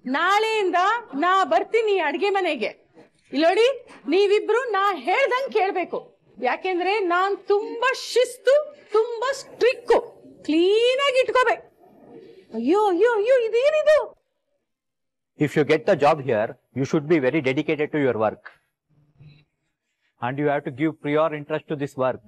ನಾಳೆಯಿಂದ ನಾ ಬರ್ತೀನಿ ಅಡ್ಗೆ ಮನೆಗೆ ಇಲ್ಲೋಡಿ ನೀವಿಬ್ರು ನಾ ಹೇಳ್ದಂಗ್ ಕೇಳ್ಬೇಕು ಯಾಕೆಂದ್ರೆ ನಾನ್ ತುಂಬಾ ಶಿಸ್ತು ತುಂಬಾ ಸ್ಟ್ರಿಕ್ಕು ಕ್ಲೀನ್ ಆಗಿ ಇಟ್ಕೋಬೇಕು ಅಯ್ಯೋ ಅಯ್ಯೋ ಅಯ್ಯೋ ಇದೇನಿದು If you get the job here, you should be very dedicated to your work. And you have to give prior interest to this work.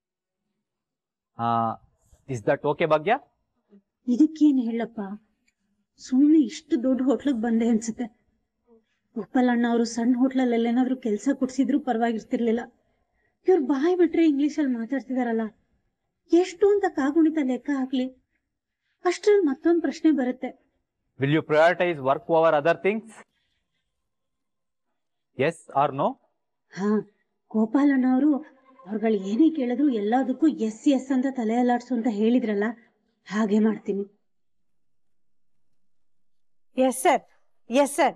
Uh, is that okay, Bhagya? ಇದಕ್ಕೇನ್ ಹೇಳಪ್ಪ ಸುಮ್ಮನೆ ಇಷ್ಟು ದೊಡ್ಡ ಹೋಟ್ಲಿಗೆ ಬಂದೆ ಅನ್ಸುತ್ತೆ ಗೋಪಾಲಣ್ಣ ಅವರು ಸಣ್ಣ ಹೋಟ್ಲಲ್ಲಿ ಏನಾದ್ರು ಕೆಲಸ ಕೊಡ್ಸಿದ್ರು ಪರವಾಗಿರ್ತಿರ್ಲಿಲ್ಲ ಇವ್ರು ಬಾಯ್ ಬಿಟ್ರೆ ಇಂಗ್ಲಿಷಲ್ಲಿ ಮಾತಾಡ್ತಿದಾರಲ್ಲ ಎಷ್ಟು ಅಂತ ಕಾಗುಣಿತ ಲೆಕ್ಕ ಹಾಕ್ಲಿ ಅಷ್ಟ್ರಲ್ಲಿ ಮತ್ತೊಂದು ಪ್ರಶ್ನೆ ಬರುತ್ತೆ Will you prioritize work over other things? Yes or no? ಹಾ ಗೋಪಾಲಣ್ಣ ಅವರು ಅವ್ರುಗಳು ಏನೇ ಕೇಳಿದ್ರು ಎಲ್ಲದಕ್ಕೂ ಎಸ್ ಎಸ್ ಅಂತ ತಲೆ ಅಲ್ಲಾಡ್ಸು ಅಂತ ಹೇಳಿದ್ರಲ್ಲ ಹಾಗೆ ಮಾಡ್ತೀನಿ yes sir yes sir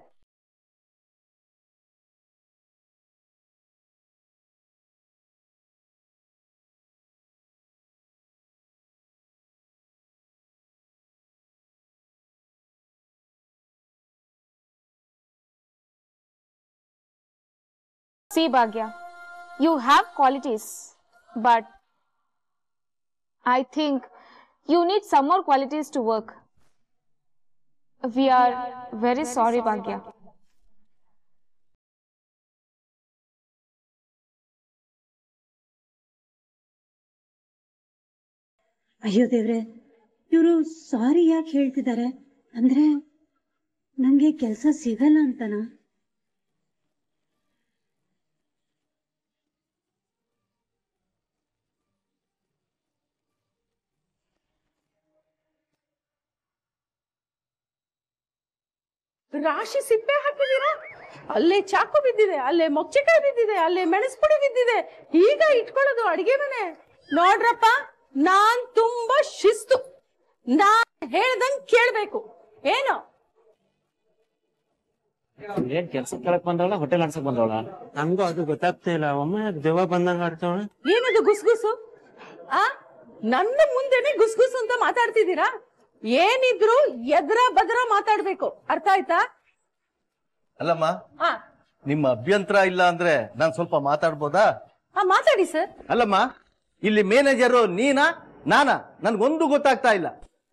See, Bhagya, you have qualities, but I think you need some more qualities to work. We are very sorry, Bhagya. ಅಯ್ಯೋ ದೇವ್ರೆ ಇವರು ಸಾರಿ ಯಾಕೆ ಹೇಳ್ತಿದ್ದಾರೆ ಅಂದ್ರೆ ನಂಗೆ ಕೆಲಸ ಸಿಗಲ್ಲ ಅಂತನಾ ರಾಶಿ ಸಿಪ್ಪೆ ಹಾಕಿದೀರಾ ಅಲ್ಲೇ ಚಾಕು ಬಿದ್ದಿದೆ ಅಲ್ಲೇ ಮೊಚ್ಚೆಕಾಯಿ ಬಿದ್ದಿದೆ ಅಲ್ಲೇ ಮೆಣಸು ಪುಡಿ ಬಿದ್ದಿದೆ ಈಗ ಇಟ್ಕೊಳ್ಳೋದು ಅಡಿಗೆ ಮನೆ ನೋಡ್ರಪ್ಪ ನಾನ್ ತುಂಬಾ ಶಿಸ್ತು ನಾನ್ ಹೇಳ್ದಂಗ್ ಕೇಳ್ಬೇಕು ಏನು ಏನ್ ಕೆಲ್ಸ ಕೇಳಕ್ ಬಂದವಳ ಹೋಟೆಲ್ ನಡ್ಸಕ್ ಬಂದವಳ ನನ್ಗೂ ಅದು ಗೊತ್ತಾಗ್ತಾ ಇಲ್ಲ ಒಮ್ಮೆ ದೆವ್ವ ಬಂದಂಗ ಆಡ್ತಾವಳ ಏನದು ಗುಸ್ಗುಸು ಆ ನನ್ನ ಮುಂದೆನೆ ಗುಸ್ಗುಸು ಅಂತ ಮಾತಾಡ್ತಿದ್ದೀರಾ ಏನಿದ್ರು ಎದ್ರ ಬದ್ರ ಮಾತಾಡ್ಬೇಕು ಅರ್ಥ ಆಯ್ತಾ ಅಲ್ಲಮ್ಮ ಹಾ ನಿಮ್ಮ ಅಭ್ಯಂತರ ಇಲ್ಲ ಅಂದ್ರೆ ನಾನ್ ಸ್ವಲ್ಪ ಮಾತಾಡ್ಬೋದಾ ಹಾ ಮಾತಾಡಿ ಸರ್ ಅಲ್ಲಮ್ಮ ಇಲ್ಲಿ ಮ್ಯಾನೇಜರು ನೀನಾ ನಾನಾ ನನ್ಗೊಂದು ಗೊತ್ತಾಗ್ತಾ ಇಲ್ಲ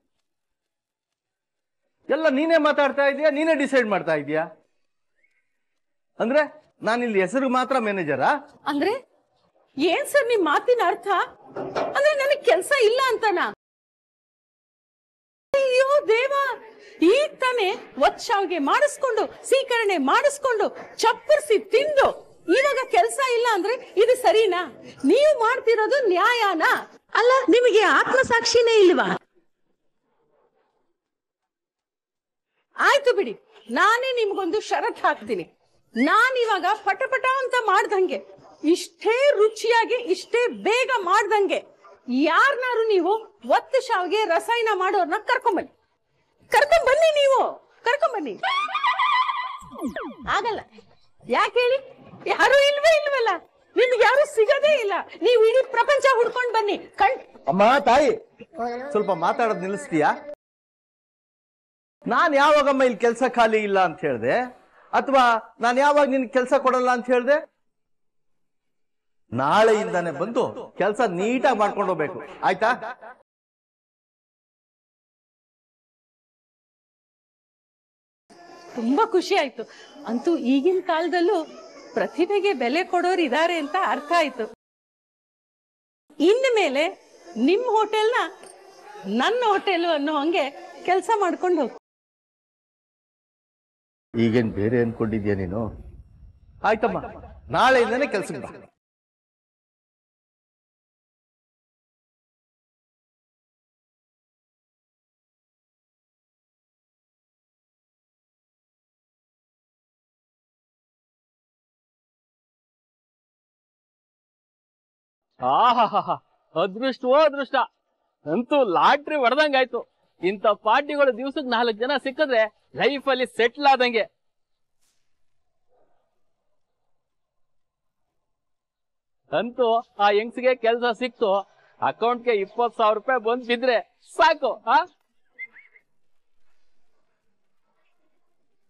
ಎಲ್ಲ ನೀನೇ ಮಾತಾಡ್ತಾ ಇದೀಯಾ ನೀನೇ ಡಿಸೈಡ್ ಮಾಡ್ತಾ ಇದೀಯಾ ಅಂದ್ರೆ ನಾನಿಲ್ಲಿ ಹೆಸರು ಮಾತ್ರ ಮ್ಯಾನೇಜರಾ ಅಂದ್ರೆ ಏನ್ ಸರ್ ನಿಮ್ ಮಾತಿನ ಅರ್ಥ ಅಂದ್ರೆ ನನಗ್ ಕೆಲ್ಸ ಇಲ್ಲ ಅಂತನಾ ಅಯ್ಯೋ ದೇವ ಈಗ ತಾನೇ ಒತ್ ಶಾವ್ಗೆ ಮಾಡಿಸ್ಕೊಂಡು ಸೀಕರಣೆ ಮಾಡಿಸ್ಕೊಂಡು ಚಪ್ಪರಿಸಿ ತಿಂದು ಇವಾಗ ಕೆಲ್ಸ ಇಲ್ಲ ಅಂದ್ರೆ ಇದು ಸರಿನಾ ನೀವು ಮಾಡ್ತಿರೋದು ನ್ಯಾಯನಾ ಅಲ್ಲ ನಿಮಗೆ ಆತ್ಮಸಾಕ್ಷಿನೇ ಇಲ್ವಾ ಆಯ್ತು ಬಿಡಿ ನಾನೇ ನಿಮ್ಗೊಂದು ಷರತ್ ಹಾಕ್ತೀನಿ ನಾನಿವಾಗ ಪಟಪಟ ಅಂತ ಮಾಡ್ದಂಗೆ ಇಷ್ಟೇ ರುಚಿಯಾಗಿ ಇಷ್ಟೇ ಬೇಗ ಮಾಡ್ದಂಗೆ ಯಾರನ್ನಾರು ನೀವು ಒತ್ತು ಶಾವ್ಗೆ ರಸಾಯನ ಮಾಡೋರ್ನ ಕರ್ಕೊಂಬನ್ನಿ ಕರ್ಕೊಂಡ್ ಬನ್ನಿ ನೀವು ಕರ್ಕೊಂಡ್ ಬನ್ನಿ ಆಗಲ್ಲ ಯಾಕೆ ಹೇಳಿ ಯಾರು ಇಲ್ವೇ ಇಲ್ವಲ್ಲ ನಿಮ್ಗೆ ಯಾರು ಸಿಗದೇ ಇಲ್ಲ ನೀವು ಇಡೀ ಪ್ರಪಂಚ ಹುಡ್ಕೊಂಡ್ ಬನ್ನಿ ಕಣ್ ಅಮ್ಮ ತಾಯಿ ಸ್ವಲ್ಪ ಮಾತಾಡೋದ್ ನಿಲ್ಲಿಸ್ತೀಯಾ ನಾನ್ ಯಾವಾಗಮ್ಮ ಇಲ್ಲಿ ಕೆಲಸ ಖಾಲಿ ಇಲ್ಲ ಅಂತ ಹೇಳ್ದೆ ಅಥವಾ ನಾನ್ ಯಾವಾಗ ನಿನ್ ಕೆಲಸ ಕೊಡಲ್ಲ ಅಂತ ಹೇಳ್ದೆ ನಾಳೆಯಿಂದಾನೆ ಬಂದು ಕೆಲಸ ನೀಟಾಗಿ ಮಾಡ್ಕೊಂಡು ಹೋಗ್ಬೇಕು ಆಯ್ತಾ ತುಂಬಾ ಖುಷಿ ಆಯ್ತು ಅಂತೂ ಈಗಿನ ಕಾಲದಲ್ಲೂ ಪ್ರತಿಭೆಗೆ ಬೆಲೆ ಕೊಡೋರು ಇದಾರೆ ಅಂತ ಅರ್ಥ ಆಯ್ತು ಇನ್ನು ಮೇಲೆ ನಿಮ್ ಹೋಟೆಲ್ನ ನನ್ನ ಹೋಟೆಲ್ ಅನ್ನೋ ಹಂಗೆ ಕೆಲಸ ಮಾಡ್ಕೊಂಡು ಹೋಗಿ ಈಗೇನ್ ಬೇರೆ ಅನ್ಕೊಂಡಿದ್ಯಾ ನೀನು ಆಯ್ತಮ್ಮ ನಾಳೆಯಿಂದಾನೆ ಕೆಲ್ಸಕ್ಕೆ ಬಾ ಆಹಾಹಾ ಅದೃಷ್ಟವೋ ಅದೃಷ್ಟ ಅಂತೂ ಲಾಟ್ರಿ ಹೊಡೆದಂಗಾಯ್ತು ಇಂಥ ಪಾರ್ಟಿಗಳು ದಿವ್ಸಕ್ಕೆ ನಾಲ್ಕು ಜನ ಸಿಕ್ಕಿದ್ರೆ ಲೈಫಲ್ಲಿ ಸೆಟ್ಲ್ ಆದಂಗೆ ಅಂತೂ ಆ ಹೆಂಗ್ಸ್ಗೆ ಕೆಲಸ ಸಿಕ್ತು ಅಕೌಂಟ್ಗೆ ಇಪ್ಪತ್ತು ಸಾವಿರ ರೂಪಾಯಿ ಬಂದ್ ಬಿದ್ರೆ ಸಾಕು ಆ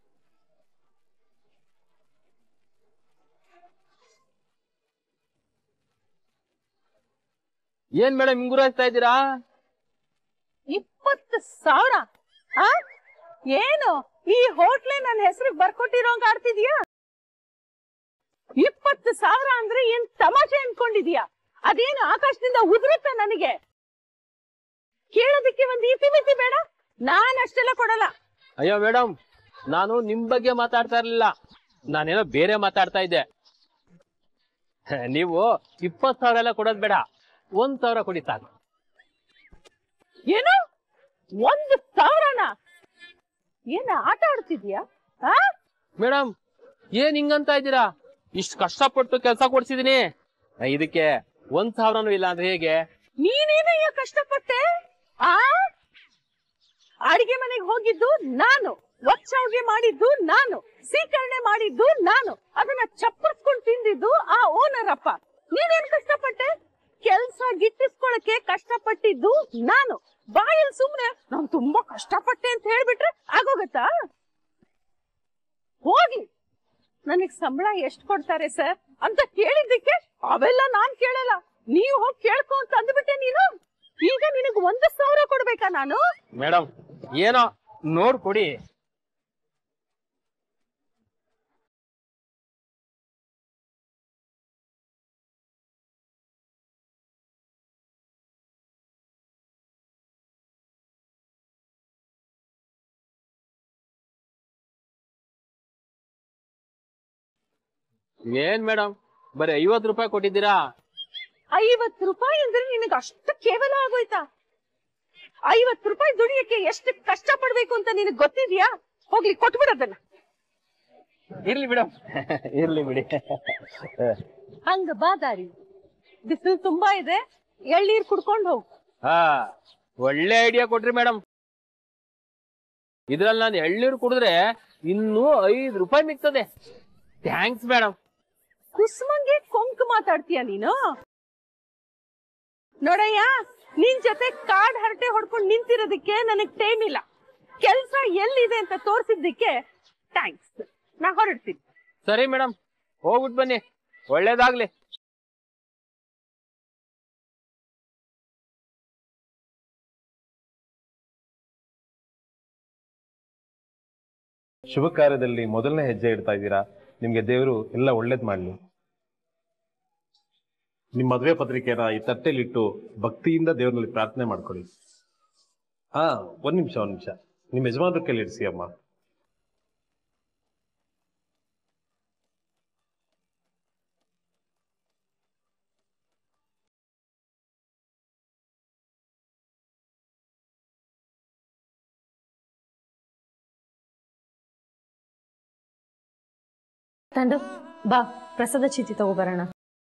ಏನ್ ಮೇಡಮ್ ಹಿಂಗುರಾಯ್ತಾ ಇದ್ದೀರಾ ಇಪ್ಪತ್ತು ಸಾವಿರ ಆ ಏನು ಈ ಹೋಟ್ಲೆ ನನ್ನ ಹೆಸರಿಗೆ ಬರ್ಕೊಟ್ಟಿರೋಂಗ್ ಆಡ್ತಿದ್ಯಾ ಇಪ್ಪತ್ತು ಸಾವಿರ ಅಂದ್ರೆ ಏನ್ ತಮಾಷೆ ಅನ್ಕೊಂಡಿದ್ಯಾ ಅದೇನು ಆಕಾಶದಿಂದ ಉದುರುತ್ತ ನನಗೆ ಕೇಳೋದಕ್ಕೆ ಒಂದು ಇತಿ ಮಿತಿ ಬೇಡ ನಾನ್ ಅಷ್ಟೆಲ್ಲ ಕೊಡಲ್ಲ ಅಯ್ಯೋ ಮೇಡಮ್ ನಾನು ನಿಮ್ ಬಗ್ಗೆ ಮಾತಾಡ್ತಾ ಇರ್ಲಿಲ್ಲ ನಾನೇನೋ ಬೇರೆ ಮಾತಾಡ್ತಾ ಇದ್ದೆ ನೀವು ಇಪ್ಪತ್ ಸಾವಿರ ಎಲ್ಲ ಕೊಡೋದ್ ಬೇಡ ಒಂದ್ ಸಾವಿರ ಕೊಡಿ ಸಾಕು ಏನು ಒಂದು ಸಾವಿರನ ಏನ ಆಟ ಆಡ್ತಿದ್ಯಾ ಆ ಮೇಡಮ್ ಏನ್ ಹಿಂಗಂತ ಇದ್ದೀರಾ ಇಷ್ಟು ಕಷ್ಟಪಟ್ಟು ಕೆಲಸ ಕೊಡ್ಸಿದೀನಿ ಇದಕ್ಕೆ ಒಂದ್ ಸಾವಿರನೂ ಇಲ್ಲ ಅಂದ್ರೆ ಹೇಗೆ ನೀನೇನಯ್ಯ ಕಷ್ಟಪಟ್ಟೆ ಆ ಅಡಿಗೆ ಮನೆಗೆ ಹೋಗಿದ್ದು ನಾನು ಒಚ್ಚೌಗೆ ಮಾಡಿದ್ದು ನಾನು ಸೀಕರಣೆ ಮಾಡಿದ್ದು ನಾನು ಅದನ್ನ ಚಪ್ಪರ್ಸ್ಕೊಂಡು ತಿಂದಿದ್ದು ಆ ಓನರ್ ಅಪ್ಪ ನೀನೇನ್ ಕಷ್ಟಪಟ್ಟೆ ಕೆಲ್ಸ ಗಿಟ್ಟಿಸ್ಕೊಳಕ್ಕೆ ಕಷ್ಟಪಟ್ಟಿದ್ದು ನಾನು ಬಾಯಲ್ಲಿ ಸುಮ್ನೆ ನಾನು ತುಂಬಾ ಕಷ್ಟಪಟ್ಟೆ ಅಂತ ಹೇಳ್ಬಿಟ್ರೆ ಆಗೋಗತ್ತಾ ಹೋಗಿ ನನಗ್ ಸಂಬಳ ಎಷ್ಟ್ ಕೊಡ್ತಾರೆ ಸರ್ ಅಂತ ಕೇಳಿದ್ದಕ್ಕೆ ಅವೆಲ್ಲ ನಾನ್ ಕೇಳಲ್ಲ ನೀವು ಹೋಗಿ ಕೇಳ್ಕೊ ಅಂತ ಅಂದ್ಬಿಟ್ಟೆ ನೀನು ಈಗ ನಿನಗ್ ಒಂದು ಸಾವಿರ ಕೊಡ್ಬೇಕಾ ನಾನು ಮೇಡಮ್ ಏನೋ ನೋಡ್ ಕೊಡಿ ಏನ್ ಮೇಡಮ್ ಬರೀ ಐವತ್ ರೂಪಾಯಿ ಕೊಟ್ಟಿದ್ದೀರಾ ಐವತ್ ರೂಪಾಯಿ ಅಂದ್ರೆ ನಿನಗ್ ಅಷ್ಟು ಕೇವಲ ಆಗೋಯ್ತಾ ಐವತ್ ರೂಪಾಯಿ ದುಡಿಯಕ್ಕೆ ಎಷ್ಟು ಕಷ್ಟ ಪಡ್ಬೇಕು ಅಂತ ನಿನಗ್ ಗೊತ್ತಿದ್ಯಾ ಹೋಗ್ಲಿ ಕೊಟ್ಬಿಡದನ್ನ ಇರ್ಲಿ ಮೇಡಮ್ ಇರ್ಲಿ ಬಿಡಿ ಹಂಗ ಬಾ ದಾರಿ ಬಿಸಿಲು ತುಂಬಾ ಇದೆ ಎಳ್ನೀರ್ ಕುಡ್ಕೊಂಡ್ ಹೋಗು ಹಾ ಒಳ್ಳೆ ಐಡಿಯಾ ಕೊಟ್ರಿ ಮೇಡಮ್ ಇದ್ರಲ್ಲಿ ನಾನು ಎಳ್ನೀರು ಕುಡಿದ್ರೆ ಇನ್ನೂ ಐದು ರೂಪಾಯಿ ಮಿಗ್ತದೆ ಥ್ಯಾಂಕ್ಸ್ ಮೇಡಮ್ ಕುಸುಮಂಗೆ ಕೊಂಕ್ ಮಾತಾಡ್ತೀಯ ನೀನು ನೋಡಯ್ಯ ನಿನ್ ಜೊತೆ ಕಾಡ್ ಹರಟೆ ಹೊಡ್ಕೊಂಡ್ ನಿಂತಿರೋದಕ್ಕೆ ನನಗ್ ಟೈಮ್ ಇಲ್ಲ ಕೆಲ್ಸ ಎಲ್ಲಿದೆ ಅಂತ ತೋರ್ಸಿದ್ದಕ್ಕೆ ಥ್ಯಾಂಕ್ಸ್ ನಾ ಹೊರಡ್ತೀನಿ ಸರಿ ಮೇಡಮ್ ಹೋಗ್ಬಿಟ್ ಬನ್ನಿ ಒಳ್ಳೇದಾಗ್ಲಿ ಶುಭ ಕಾರ್ಯದಲ್ಲಿ ಮೊದಲನೇ ಹೆಜ್ಜೆ ಇಡ್ತಾ ಇದ್ದೀರಾ ನಿಮ್ಗೆ ದೇವರು ಎಲ್ಲ ಒಳ್ಳೇದ್ ಮಾಡ್ಲಿ ನಿಮ್ ಮದುವೆ ಪತ್ರಿಕೆನ ಈ ತಟ್ಟೆಲಿಟ್ಟು ಭಕ್ತಿಯಿಂದ ದೇವರಲ್ಲಿ ಪ್ರಾರ್ಥನೆ ಮಾಡ್ಕೊಳ್ಳಿ ಹಾ ಒಂದ್ ನಿಮಿಷ ಒಂದ್ ನಿಮಿಷ ನಿಮ್ ಯಜಮಾನ್ರ ಕೈಲಿ ಇಡ್ಸಿ ಅಮ್ಮ ತಂಡು ಬಾ ಪ್ರಸಾದ ಚೀಟಿ ತಗೋಬರೋಣ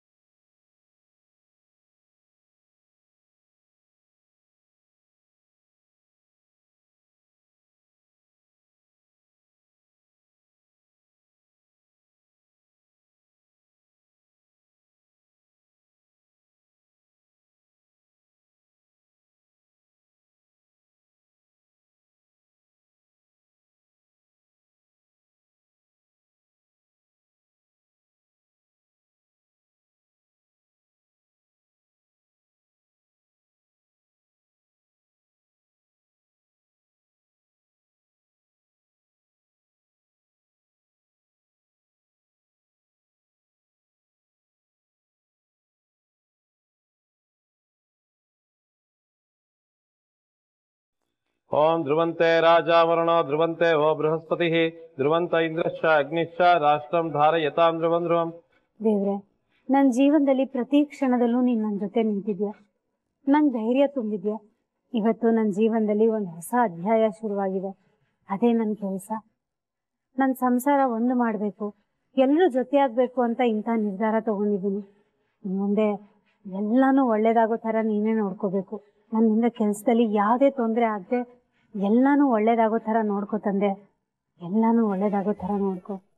ಓಂ ಧ್ರುವಂತೆ ರಾಜಾವರಣ ಧ್ರುವಂತೆ ಓ ಬೃಹಸ್ಪತಿ ಧ್ರುವಂತ ಇಂದ್ರಶ್ಚ ಅಗ್ನಿಶ್ಚ ರಾಷ್ಟ್ರಂ ಧಾರಯತಾಂ ಧ್ರುವಂ ಧ್ರುವಂ ದೇವ್ರೆ ನನ್ನ ಜೀವನದಲ್ಲಿ ಪ್ರತಿ ಕ್ಷಣದಲ್ಲೂ ನೀನ್ ನನ್ನ ಜೊತೆ ನಿಂತಿದ್ಯಾ ನಂಗೆ ಧೈರ್ಯ ತುಂಬಿದ್ಯಾ ಇವತ್ತು ನನ್ನ ಜೀವನದಲ್ಲಿ ಒಂದು ಹೊಸ ಅಧ್ಯಾಯ ಶುರುವಾಗಿದೆ ಅದೇ ನನ್ನ ಕೆಲಸ ನನ್ನ ಸಂಸಾರ ಒಂದು ಮಾಡಬೇಕು ಎಲ್ಲರೂ ಜೊತೆ ಆಗ್ಬೇಕು ಅಂತ ಇಂಥ ನಿರ್ಧಾರ ತಗೊಂಡಿದ್ದೀನಿ ಮುಂದೆ ಎಲ್ಲಾನು ಒಳ್ಳೇದಾಗೋ ಥರ ನೀನೇ ನೋಡ್ಕೋಬೇಕು ನನ್ನಿಂದ ಕೆಲಸದಲ್ಲಿ ಯಾವುದೇ ತೊಂದರೆ ಆಗದೆ ಎಲ್ಲಾನು ಒಳ್ಳೇದಾಗೋ ಥರ ನೋಡ್ಕೋ ತಂದೆ ಎಲ್ಲಾನು ಒಳ್ಳೇದಾಗೋ ಥರ ನೋಡ್ಕೋ